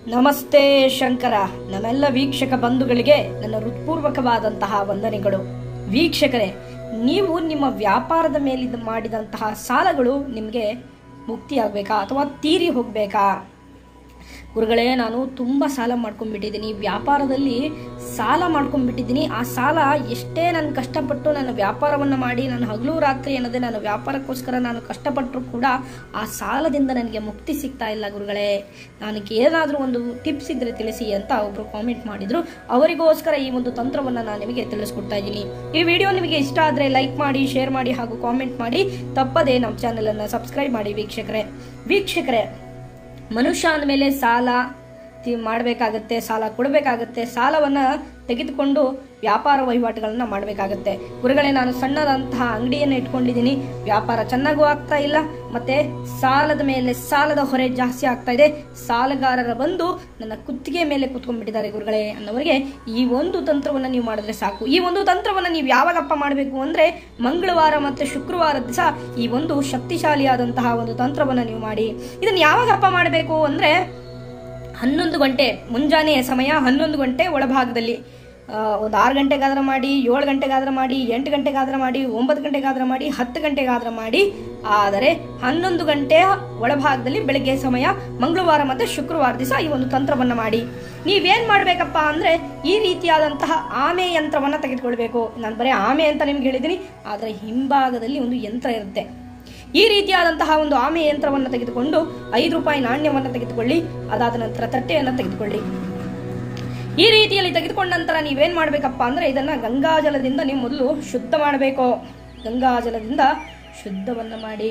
ನಮಸ್ತೆ ಶಂಕರ ನಮ್ಮೆಲ್ಲ ವೀಕ್ಷಕ ಬಂಧುಗಳಿಗೆ ನನ್ನ ಹೃತ್ಪೂರ್ವಕವಾದಂತಹ ವಂದನೆಗಳು ವೀಕ್ಷಕರೇ ನೀವು ನಿಮ್ಮ ವ್ಯಾಪಾರದ ಮೇಲಿಂದ ಮಾಡಿದಂತಹ ಸಾಲಗಳು ನಿಮಗೆ ಮುಕ್ತಿಯಾಗಬೇಕಾ ಅಥವಾ ತೀರಿ ಹೋಗಬೇಕಾ ಗುರುಗಳೇ ನಾನು ತುಂಬ ಸಾಲ ಮಾಡ್ಕೊಂಡ್ಬಿಟ್ಟಿದ್ದೀನಿ ವ್ಯಾಪಾರದಲ್ಲಿ ಸಾಲ ಮಾಡ್ಕೊಂಡ್ಬಿಟ್ಟಿದ್ದೀನಿ ಆ ಸಾಲ ಎಷ್ಟೇ ನಾನು ಕಷ್ಟಪಟ್ಟು ನನ್ನ ವ್ಯಾಪಾರವನ್ನು ಮಾಡಿ ನಾನು ಹಗಲು ರಾತ್ರಿ ಅನ್ನೋದೇ ನನ್ನ ವ್ಯಾಪಾರಕ್ಕೋಸ್ಕರ ನಾನು ಕಷ್ಟಪಟ್ಟರು ಕೂಡ ಆ ಸಾಲದಿಂದ ನನಗೆ ಮುಕ್ತಿ ಸಿಗ್ತಾ ಇಲ್ಲ ಗುರುಗಳೇ ನನಗೆ ಏನಾದರೂ ಒಂದು ಟಿಪ್ಸ್ ಇದ್ರೆ ತಿಳಿಸಿ ಅಂತ ಒಬ್ರು ಕಾಮೆಂಟ್ ಮಾಡಿದ್ರು ಅವರಿಗೋಸ್ಕರ ಈ ಒಂದು ತಂತ್ರವನ್ನು ನಾನು ನಿಮಗೆ ತಿಳಿಸ್ಕೊಡ್ತಾ ಇದ್ದೀನಿ ಈ ವಿಡಿಯೋ ನಿಮಗೆ ಇಷ್ಟ ಆದರೆ ಲೈಕ್ ಮಾಡಿ ಶೇರ್ ಮಾಡಿ ಹಾಗೂ ಕಾಮೆಂಟ್ ಮಾಡಿ ತಪ್ಪದೇ ನಮ್ಮ ಚಾನಲನ್ನು ಸಬ್ಸ್ಕ್ರೈಬ್ ಮಾಡಿ ವೀಕ್ಷಕರೇ ವೀಕ್ಷಕರೇ ಮನುಷ್ಯ ಅಂದಮೇಲೆ ಸಾಲ ತಿ- ಮಾಡಬೇಕಾಗತ್ತೆ ಸಾಲ ಕೊಡಬೇಕಾಗತ್ತೆ ಸಾಲವನ್ನು ತೆಗೆದುಕೊಂಡು ವ್ಯಾಪಾರ ವಹಿವಾಟುಗಳನ್ನ ಮಾಡಬೇಕಾಗತ್ತೆ ಗುರುಗಳೇ ನಾನು ಸಣ್ಣದಂತಹ ಅಂಗಡಿಯನ್ನು ಇಟ್ಕೊಂಡಿದ್ದೀನಿ ವ್ಯಾಪಾರ ಚೆನ್ನಾಗೂ ಆಗ್ತಾ ಇಲ್ಲ ಮತ್ತೆ ಸಾಲದ ಮೇಲೆ ಸಾಲದ ಹೊರೆ ಜಾಸ್ತಿ ಆಗ್ತಾ ಇದೆ ಸಾಲಗಾರರ ಬಂದು ನನ್ನ ಕುತ್ತಿಗೆ ಮೇಲೆ ಕುತ್ಕೊಂಡ್ಬಿಟ್ಟಿದ್ದಾರೆ ಗುರುಗಳೇ ಅನ್ನೋರಿಗೆ ಈ ಒಂದು ತಂತ್ರವನ್ನು ನೀವು ಮಾಡಿದ್ರೆ ಸಾಕು ಈ ಒಂದು ತಂತ್ರವನ್ನು ನೀವು ಯಾವಾಗಪ್ಪ ಮಾಡಬೇಕು ಅಂದ್ರೆ ಮಂಗಳವಾರ ಮತ್ತು ಶುಕ್ರವಾರ ದಿವಸ ಈ ಒಂದು ಶಕ್ತಿಶಾಲಿಯಾದಂತಹ ಒಂದು ತಂತ್ರವನ್ನು ನೀವು ಮಾಡಿ ಇದನ್ನು ಯಾವಾಗಪ್ಪ ಮಾಡಬೇಕು ಅಂದ್ರೆ ಹನ್ನೊಂದು ಗಂಟೆ ಮುಂಜಾನೆಯ ಸಮಯ ಹನ್ನೊಂದು ಗಂಟೆ ಒಳಭಾಗದಲ್ಲಿ ಆ, ಒಂದು ಆರು ಗಂಟೆಗಾದ್ರೆ ಮಾಡಿ ಏಳು ಗಂಟೆಗಾದ್ರೆ ಮಾಡಿ ಎಂಟು ಗಂಟೆಗಾದ್ರೆ ಮಾಡಿ ಒಂಬತ್ತು ಗಂಟೆಗಾದ್ರೆ ಮಾಡಿ ಹತ್ತು ಗಂಟೆಗಾದ್ರೆ ಮಾಡಿ ಆದರೆ ಹನ್ನೊಂದು ಗಂಟೆಯ ಒಳಭಾಗದಲ್ಲಿ ಬೆಳಗ್ಗೆ ಸಮಯ ಮಂಗಳವಾರ ಮತ್ತು ಶುಕ್ರವಾರ ದಿವಸ ಈ ಒಂದು ತಂತ್ರವನ್ನು ಮಾಡಿ ನೀವೇನು ಮಾಡಬೇಕಪ್ಪ ಅಂದರೆ ಈ ರೀತಿಯಾದಂತಹ ಆಮೆ ಯಂತ್ರವನ್ನು ತೆಗೆದುಕೊಳ್ಬೇಕು ನಾನು ಬರೀ ಆಮೆ ಅಂತ ನಿಮ್ಗೆ ಹೇಳಿದ್ದೀನಿ ಆದರೆ ಹಿಂಭಾಗದಲ್ಲಿ ಒಂದು ಯಂತ್ರ ಇರುತ್ತೆ ಈ ರೀತಿಯಾದಂತಹ ಒಂದು ಆಮೆ ಯಂತ್ರವನ್ನು ತೆಗೆದುಕೊಂಡು ಐದು ರೂಪಾಯಿ ನಾಣ್ಯವನ್ನು ತೆಗೆದುಕೊಳ್ಳಿ ಅದಾದ ನಂತರ ತಟ್ಟೆಯನ್ನು ತೆಗೆದುಕೊಳ್ಳಿ ಈ ರೀತಿಯಲ್ಲಿ ತೆಗೆದುಕೊಂಡ ನಂತರ ನೀವೇನ್ ಮಾಡ್ಬೇಕಪ್ಪ ಅಂದ್ರೆ ಇದನ್ನ ಗಂಗಾಜಲದಿಂದ ನೀವು ಮೊದಲು ಶುದ್ಧ ಮಾಡಬೇಕು ಗಂಗಾಜಲದಿಂದ ಶುದ್ಧವನ್ನ ಮಾಡಿ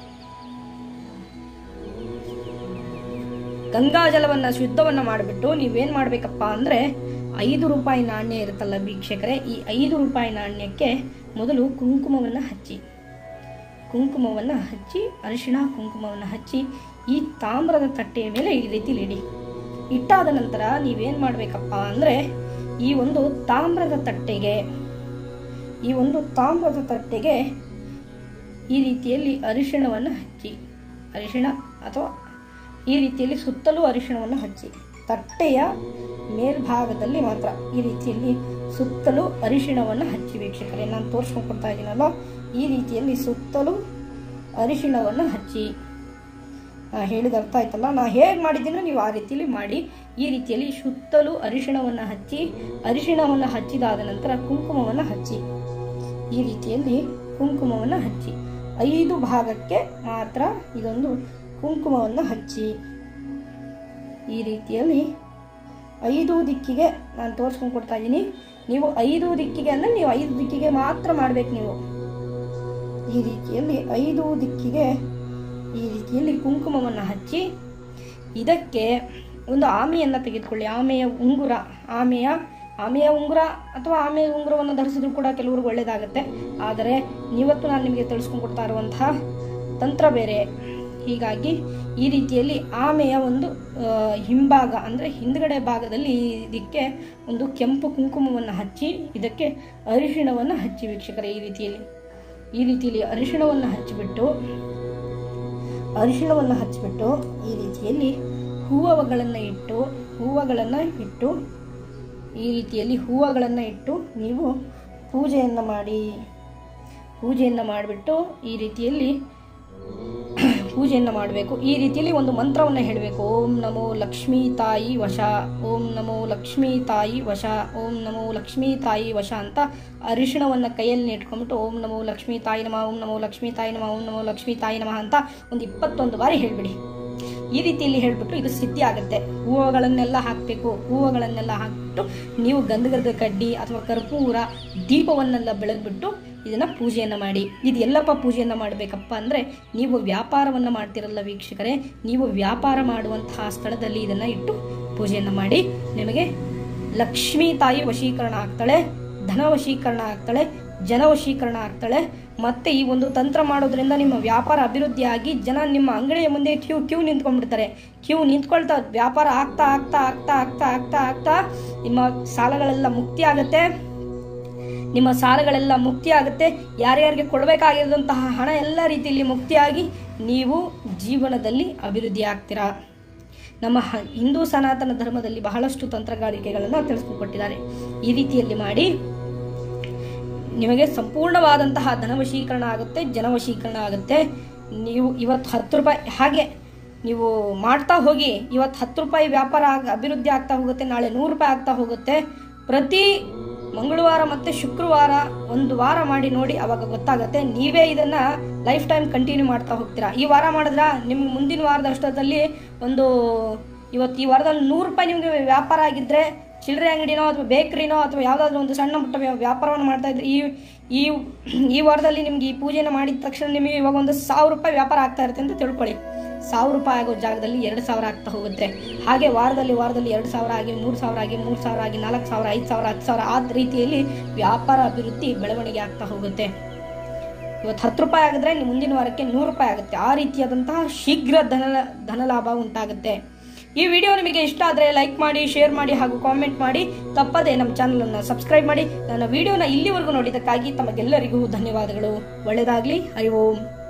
ಗಂಗಾಜಲವನ್ನ ಶುದ್ಧವನ್ನ ಮಾಡಿಬಿಟ್ಟು ನೀವೇನ್ ಮಾಡ್ಬೇಕಪ್ಪ ಅಂದ್ರೆ ಐದು ರೂಪಾಯಿ ನಾಣ್ಯ ಇರುತ್ತಲ್ಲ ವೀಕ್ಷಕರೇ ಈ ಐದು ರೂಪಾಯಿ ನಾಣ್ಯಕ್ಕೆ ಮೊದಲು ಕುಂಕುಮವನ್ನ ಹಚ್ಚಿ ಕುಂಕುಮವನ್ನು ಹಚ್ಚಿ ಅರಿಶಿಣ ಕುಂಕುಮವನ್ನು ಹಚ್ಚಿ ಈ ತಾಮ್ರದ ತಟ್ಟೆಯ ಮೇಲೆ ಈ ರೀತಿ ಇಡಿ ಇಟ್ಟಾದ ನಂತರ ನೀವೇನು ಮಾಡಬೇಕಪ್ಪ ಅಂದರೆ ಈ ಒಂದು ತಾಮ್ರದ ತಟ್ಟೆಗೆ ಈ ಒಂದು ತಾಮ್ರದ ತಟ್ಟೆಗೆ ಈ ರೀತಿಯಲ್ಲಿ ಅರಿಶಿಣವನ್ನು ಹಚ್ಚಿ ಅರಿಶಿಣ ಅಥವಾ ಈ ರೀತಿಯಲ್ಲಿ ಸುತ್ತಲೂ ಅರಿಶಿಣವನ್ನು ಹಚ್ಚಿ ತಟ್ಟೆಯ ಮೇಲ್ಭಾಗದಲ್ಲಿ ಮಾತ್ರ ಈ ರೀತಿಯಲ್ಲಿ ಸುತ್ತಲೂ ಅರಿಶಿಣವನ್ನು ಹಚ್ಚಿ ವೀಕ್ಷಕರೇ ನಾನು ತೋರಿಸ್ಕೊಂಡು ಕೊಡ್ತಾ ಇದ್ದೀನಲ್ಲ ಈ ರೀತಿಯಲ್ಲಿ ಸುತ್ತಲೂ ಅರಿಶಿಣವನ್ನು ಹಚ್ಚಿ ನಾ ಹೇಳಿದ ಅರ್ಥ ಆಯ್ತಲ್ಲ ನಾ ಹೇಗೆ ಮಾಡಿದ್ದೀನೋ ನೀವು ಆ ರೀತಿಯಲ್ಲಿ ಮಾಡಿ ಈ ರೀತಿಯಲ್ಲಿ ಸುತ್ತಲೂ ಅರಿಶಿಣವನ್ನು ಹಚ್ಚಿ ಅರಿಶಿಣವನ್ನು ಹಚ್ಚಿದಾದ ನಂತರ ಕುಂಕುಮವನ್ನು ಹಚ್ಚಿ ಈ ರೀತಿಯಲ್ಲಿ ಕುಂಕುಮವನ್ನು ಹಚ್ಚಿ ಐದು ಭಾಗಕ್ಕೆ ಮಾತ್ರ ಇದೊಂದು ಕುಂಕುಮವನ್ನು ಹಚ್ಚಿ ಈ ರೀತಿಯಲ್ಲಿ ಐದು ದಿಕ್ಕಿಗೆ ನಾನು ತೋರಿಸ್ಕೊಂಡು ಕೊಡ್ತಾ ಇದ್ದೀನಿ ನೀವು ಐದು ದಿಕ್ಕಿಗೆ ಅಂದರೆ ನೀವು ಐದು ದಿಕ್ಕಿಗೆ ಮಾತ್ರ ಮಾಡಬೇಕು ನೀವು ಈ ರೀತಿಯಲ್ಲಿ ಐದು ದಿಕ್ಕಿಗೆ ಈ ರೀತಿಯಲ್ಲಿ ಕುಂಕುಮವನ್ನು ಹಚ್ಚಿ ಇದಕ್ಕೆ ಒಂದು ಆಮೆಯನ್ನು ತೆಗೆದುಕೊಳ್ಳಿ ಆಮೆಯ ಉಂಗುರ ಆಮೆಯ ಆಮೆಯ ಉಂಗುರ ಅಥವಾ ಆಮೆಯ ಉಂಗುರವನ್ನು ಧರಿಸಿದ್ರು ಕೂಡ ಕೆಲವ್ರಿಗೆ ಒಳ್ಳೆಯದಾಗುತ್ತೆ ಆದರೆ ಇವತ್ತು ನಾನು ನಿಮಗೆ ತಿಳಿಸ್ಕೊಂಡು ಕೊಡ್ತಾ ಇರುವಂತಹ ತಂತ್ರ ಬೇರೆ ಹೀಗಾಗಿ ಈ ರೀತಿಯಲ್ಲಿ ಆಮೆಯ ಒಂದು ಆ, ಹಿಂಭಾಗ ಅಂದರೆ ಹಿಂದ್ಗಡೆ ಭಾಗದಲ್ಲಿ ಇದಕ್ಕೆ ಒಂದು ಕೆಂಪು ಕುಂಕುಮವನ್ನು ಹಚ್ಚಿ ಇದಕ್ಕೆ ಅರಿಶಿಣವನ್ನು ಹಚ್ಚಿ ವೀಕ್ಷಕರೇ ಈ ರೀತಿಯಲ್ಲಿ ಈ ರೀತಿಯಲ್ಲಿ ಅರಿಶಿಣವನ್ನು ಹಚ್ಚಿಬಿಟ್ಟು ಅರಿಶಿಣವನ್ನು ಹಚ್ಚಿಬಿಟ್ಟು ಈ ರೀತಿಯಲ್ಲಿ ಹೂವುಗಳನ್ನು ಇಟ್ಟು ಹೂವುಗಳನ್ನು ಇಟ್ಟು ಈ ರೀತಿಯಲ್ಲಿ ಹೂವುಗಳನ್ನು ಇಟ್ಟು ನೀವು ಪೂಜೆಯನ್ನು ಮಾಡಿ ಪೂಜೆಯನ್ನು ಮಾಡಿಬಿಟ್ಟು ಈ ರೀತಿಯಲ್ಲಿ ಪೂಜೆಯನ್ನು ಮಾಡಬೇಕು ಈ ರೀತಿಯಲ್ಲಿ ಒಂದು ಮಂತ್ರವನ್ನು ಹೇಳಬೇಕು ಓಂ ನಮೋ ಲಕ್ಷ್ಮೀ ತಾಯಿ ವಶ ಓಂ ನಮೋ ಲಕ್ಷ್ಮೀ ತಾಯಿ ವಶ ಓಂ ನಮೋ ಲಕ್ಷ್ಮೀ ತಾಯಿ ವಶ ಅಂತ ಅರಿಶಿಣವನ್ನು ಕೈಯಲ್ಲಿ ಇಟ್ಕೊಂಡ್ಬಿಟ್ಟು ಓಂ ನಮೋ ಲಕ್ಷ್ಮೀ ತಾಯಿ ನಮ ಓಂ ನಮೋ ಲಕ್ಷ್ಮೀ ತಾಯಿ ನಮ ಓಂ ನಮೋ ಲಕ್ಷ್ಮೀ ತಾಯಿ ನಮಃ ಅಂತ ಒಂದು ಇಪ್ಪತ್ತೊಂದು ಬಾರಿ ಹೇಳ್ಬಿಡಿ ಈ ರೀತಿಯಲ್ಲಿ ಹೇಳ್ಬಿಟ್ಟು ಇದು ಸಿದ್ಧಿ ಆಗುತ್ತೆ ಹೂವುಗಳನ್ನೆಲ್ಲ ಹಾಕಬೇಕು ಹೂವುಗಳನ್ನೆಲ್ಲ ಹಾಕ್ಬಿಟ್ಟು ನೀವು ಗಂಧಗದ ಕಡ್ಡಿ ಅಥವಾ ಕರ್ಪೂರ ದೀಪವನ್ನೆಲ್ಲ ಬೆಳೆದ್ಬಿಟ್ಟು ಇದನ್ನ ಪೂಜೆಯನ್ನು ಮಾಡಿ ಇದು ಎಲ್ಲಪ್ಪ ಪೂಜೆಯನ್ನು ಮಾಡಬೇಕಪ್ಪ ಅಂದರೆ ನೀವು ವ್ಯಾಪಾರವನ್ನು ಮಾಡ್ತಿರಲ್ಲ ವೀಕ್ಷಕರೇ ನೀವು ವ್ಯಾಪಾರ ಮಾಡುವಂತಹ ಸ್ಥಳದಲ್ಲಿ ಇದನ್ನು ಇಟ್ಟು ಪೂಜೆಯನ್ನು ಮಾಡಿ ನಿಮಗೆ ಲಕ್ಷ್ಮೀ ತಾಯಿ ವಶೀಕರಣ ಆಗ್ತಾಳೆ ಧನ ವಶೀಕರಣ ಆಗ್ತಾಳೆ ಜನ ವಶೀಕರಣ ಆಗ್ತಾಳೆ ಮತ್ತೆ ಈ ಒಂದು ತಂತ್ರ ಮಾಡೋದ್ರಿಂದ ನಿಮ್ಮ ವ್ಯಾಪಾರ ಅಭಿವೃದ್ಧಿ ಆಗಿ ಜನ ನಿಮ್ಮ ಅಂಗಡಿಯ ಮುಂದೆ ಕ್ಯೂ ಕ್ಯೂ ನಿಂತ್ಕೊಂಡ್ಬಿಡ್ತಾರೆ ಕ್ಯೂ ನಿಂತ್ಕೊಳ್ತಾ ವ್ಯಾಪಾರ ಆಗ್ತಾ ಆಗ್ತಾ ಆಗ್ತಾ ಆಗ್ತಾ ಆಗ್ತಾ ಆಗ್ತಾ ನಿಮ್ಮ ಸಾಲಗಳೆಲ್ಲ ಮುಕ್ತಿ ಆಗುತ್ತೆ ನಿಮ್ಮ ಸಾಲಗಳೆಲ್ಲ ಮುಕ್ತಿ ಆಗುತ್ತೆ ಯಾರ್ಯಾರಿಗೆ ಕೊಡಬೇಕಾಗಿರುವಂತಹ ಹಣ ಎಲ್ಲ ರೀತಿಯಲ್ಲಿ ಮುಕ್ತಿಯಾಗಿ ನೀವು ಜೀವನದಲ್ಲಿ ಅಭಿವೃದ್ಧಿ ಆಗ್ತೀರಾ ನಮ್ಮ ಹ- ಹಿಂದೂ ಸನಾತನ ಧರ್ಮದಲ್ಲಿ ಬಹಳಷ್ಟು ತಂತ್ರಗಾರಿಕೆಗಳನ್ನು ತಿಳಿಸ್ಕೊಟ್ಟಿದ್ದಾರೆ ಈ ರೀತಿಯಲ್ಲಿ ಮಾಡಿ ನಿಮಗೆ ಸಂಪೂರ್ಣವಾದಂತಹ ಧನವಶೀಕರಣ ಆಗುತ್ತೆ ಜನವಶೀಕರಣ ಆಗುತ್ತೆ ನೀವು ಇವತ್ತು ಹತ್ತು ರೂಪಾಯಿ ಹಾಗೆ ನೀವು ಮಾಡ್ತಾ ಹೋಗಿ ಇವತ್ತು ಹತ್ತು ರೂಪಾಯಿ ವ್ಯಾಪಾರ ಆಗ ಅಭಿವೃದ್ಧಿ ಆಗ್ತಾ ಹೋಗುತ್ತೆ ನಾಳೆ ನೂರು ರೂಪಾಯಿ ಆಗ್ತಾ ಹೋಗುತ್ತೆ ಪ್ರತಿ ಮಂಗಳವಾರ ಮತ್ತು ಶುಕ್ರವಾರ ಒಂದು ವಾರ ಮಾಡಿ ನೋಡಿ ಅವಾಗ ಗೊತ್ತಾಗುತ್ತೆ ನೀವೇ ಇದನ್ನ ಲೈಫ್ ಟೈಮ್ ಕಂಟಿನ್ಯೂ ಮಾಡ್ತಾ ಹೋಗ್ತೀರಾ ಈ ವಾರ ಮಾಡಿದ್ರ ನಿಮ್ಗೆ ಮುಂದಿನ ವಾರದ ಅಷ್ಟೊತ್ತಲ್ಲಿ ಒಂದು ಇವತ್ತು ಈ ವಾರದಲ್ಲಿ ನೂರು ರೂಪಾಯಿ ನಿಮಗೆ ವ್ಯಾಪಾರ ಆಗಿದ್ರೆ ಚಿಲ್ಲರೆ ಅಂಗಡಿನೋ ಅಥವಾ ಬೇಕ್ರಿನೋ ಅಥವಾ ಯಾವುದಾದ್ರೂ ಒಂದು ಸಣ್ಣ ಪುಟ್ಟ ವ್ಯ- ವ್ಯಾಪಾರವನ್ನು ಮಾಡ್ತಾ ಇದ್ರೆ ಈ ಈ ಈ ವಾರದಲ್ಲಿ ನಿಮ್ಗೆ ಈ ಪೂಜೆನ ಮಾಡಿದ ತಕ್ಷಣ ನಿಮಗೆ ಇವಾಗ ಒಂದು ಸಾವಿರ ರೂಪಾಯಿ ವ್ಯಾಪಾರ ಆಗ್ತಾ ಇರುತ್ತೆ ಅಂತ ತಿಳ್ಕೊಳ್ಳಿ ಸಾವಿರ ರೂಪಾಯಿ ಆಗೋ ಜಾಗದಲ್ಲಿ ಎರಡು ಸಾವಿರ ಆಗ್ತಾ ಹೋಗುತ್ತೆ ಹಾಗೆ ವಾರದಲ್ಲಿ ವಾರದಲ್ಲಿ ಎರಡು ಸಾವಿರ ಆಗಿ ಮೂರು ಸಾವಿರ ಆಗಿ ಮೂರು ಸಾವಿರ ಆಗಿ ನಾಲ್ಕು ಸಾವಿರ ಐದು ಸಾವಿರ ಹತ್ತು ಸಾವಿರ ಆ ರೀತಿಯಲ್ಲಿ ವ್ಯಾಪಾರ ಅಭಿವೃದ್ಧಿ ಬೆಳವಣಿಗೆ ಆಗ್ತಾ ಹೋಗುತ್ತೆ ಇವತ್ತು ಹತ್ತು ರೂಪಾಯಿ ಆಗಿದ್ರೆ ಇನ್ನು ಮುಂದಿನ ವಾರಕ್ಕೆ ನೂರು ರೂಪಾಯಿ ಆಗುತ್ತೆ ಆ ರೀತಿಯಾದಂತಹ ಶೀಘ್ರ ಧನ ಧನ ಲಾಭ ಉಂಟಾಗುತ್ತೆ ಈ ವಿಡಿಯೋ ನಿಮಗೆ ಇಷ್ಟ ಆದರೆ ಲೈಕ್ ಮಾಡಿ ಶೇರ್ ಮಾಡಿ ಹಾಗೂ ಕಾಮೆಂಟ್ ಮಾಡಿ ತಪ್ಪದೆ ನಮ್ಮ ಚಾನಲನ್ನು ಸಬ್ಸ್ಕ್ರೈಬ್ ಮಾಡಿ ನನ್ನ ವಿಡಿಯೋನ ಇಲ್ಲಿವರೆಗೂ ನೋಡಿದ್ದಕ್ಕಾಗಿ ತಮಗೆಲ್ಲರಿಗೂ ಧನ್ಯವಾದಗಳು ಒಳ್ಳೆಯದಾಗಲಿ ಹರಿ ಓಂ